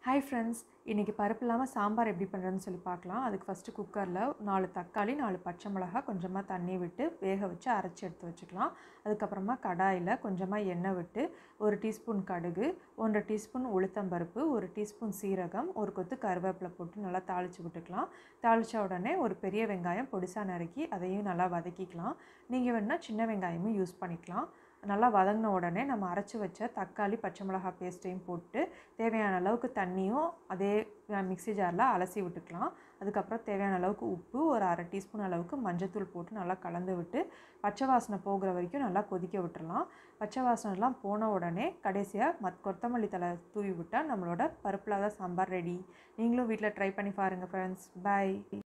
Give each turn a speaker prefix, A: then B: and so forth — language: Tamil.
A: ஹாய் ஃப்ரெண்ட்ஸ் இன்றைக்கி பருப்பு இல்லாமல் சாம்பார் எப்படி பண்ணுறதுன்னு சொல்லி பார்க்கலாம் அதுக்கு ஃபஸ்ட்டு குக்கரில் நாலு தக்காளி நாலு பச்சை மிளகா கொஞ்சமாக தண்ணி விட்டு வேக வச்சு அரைச்சி எடுத்து வச்சுக்கலாம் அதுக்கப்புறமா கடாயில் கொஞ்சமாக எண்ணெய் விட்டு ஒரு டீஸ்பூன் கடுகு ஒன்றரை டீஸ்பூன் உளுத்தம்பருப்பு ஒரு டீஸ்பூன் சீரகம் ஒரு கொத்து கருவேப்பிலை போட்டு நல்லா தாளித்து விட்டுக்கலாம் தாளித்த உடனே ஒரு பெரிய வெங்காயம் பொடிசாக நறுக்கி அதையும் நல்லா வதக்கிக்கலாம் நீங்கள் வேணால் சின்ன வெங்காயமும் யூஸ் பண்ணிக்கலாம் நல்லா வதங்கின உடனே நம்ம அரைச்சி வச்ச தக்காளி பச்சை மிளகா பேஸ்ட்டையும் போட்டு தேவையான அளவுக்கு தண்ணியும் அதே மிக்ஸி ஜாரில் அலசி விட்டுக்கலாம் அதுக்கப்புறம் தேவையான அளவுக்கு உப்பு ஒரு அரை டீஸ்பூன் அளவுக்கு மஞ்சத்தூள் போட்டு நல்லா கலந்து விட்டு பச்சை வாசனை போகிற வரைக்கும் நல்லா கொதிக்க விட்டுறலாம் பச்சை வாசனைலாம் போன உடனே கடைசியாக மத் கொத்தமல்லி தலை தூவி விட்டால் நம்மளோட பருப்பில்லாத சாம்பார் ரெடி நீங்களும் வீட்டில் ட்ரை பண்ணி பாருங்கள் ஃப்ரெண்ட்ஸ் பை